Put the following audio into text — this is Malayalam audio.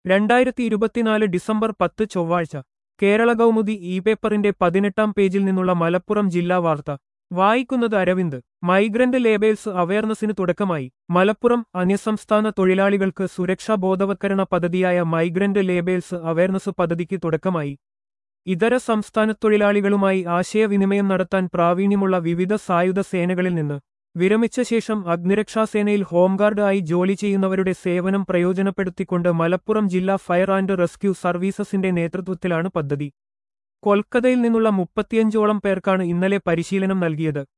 രണ്ടായിരത്തി ഇരുപത്തിനാല് ഡിസംബർ പത്ത് ചൊവ്വാഴ്ച കേരള കൗമുദി ഇ പേപ്പറിന്റെ പതിനെട്ടാം പേജിൽ നിന്നുള്ള മലപ്പുറം ജില്ലാ വാർത്ത വായിക്കുന്നത് അരവിന്ദ് മൈഗ്രന്റ് ലേബേഴ്സ് അവയർനെസ്സിന് തുടക്കമായി മലപ്പുറം അന്യസംസ്ഥാന തൊഴിലാളികൾക്ക് സുരക്ഷാ ബോധവത്കരണ പദ്ധതിയായ മൈഗ്രന്റ് ലേബേഴ്സ് അവയർനെസ് പദ്ധതിക്ക് തുടക്കമായി ഇതര സംസ്ഥാന തൊഴിലാളികളുമായി ആശയവിനിമയം നടത്താൻ പ്രാവീണ്യമുള്ള വിവിധ സായുധ സേനകളിൽ നിന്ന് വിരമിച്ച ശേഷം അഗ്നിരക്ഷാസേനയിൽ ഹോംഗാർഡ് ആയി ജോലി ചെയ്യുന്നവരുടെ സേവനം പ്രയോജനപ്പെടുത്തിക്കൊണ്ട് മലപ്പുറം ജില്ലാ ഫയർ ആൻഡ് റെസ്ക്യൂ സർവീസസിന്റെ നേതൃത്വത്തിലാണ് പദ്ധതി കൊൽക്കത്തയിൽ നിന്നുള്ള മുപ്പത്തിയഞ്ചോളം പേർക്കാണ് ഇന്നലെ പരിശീലനം നൽകിയത്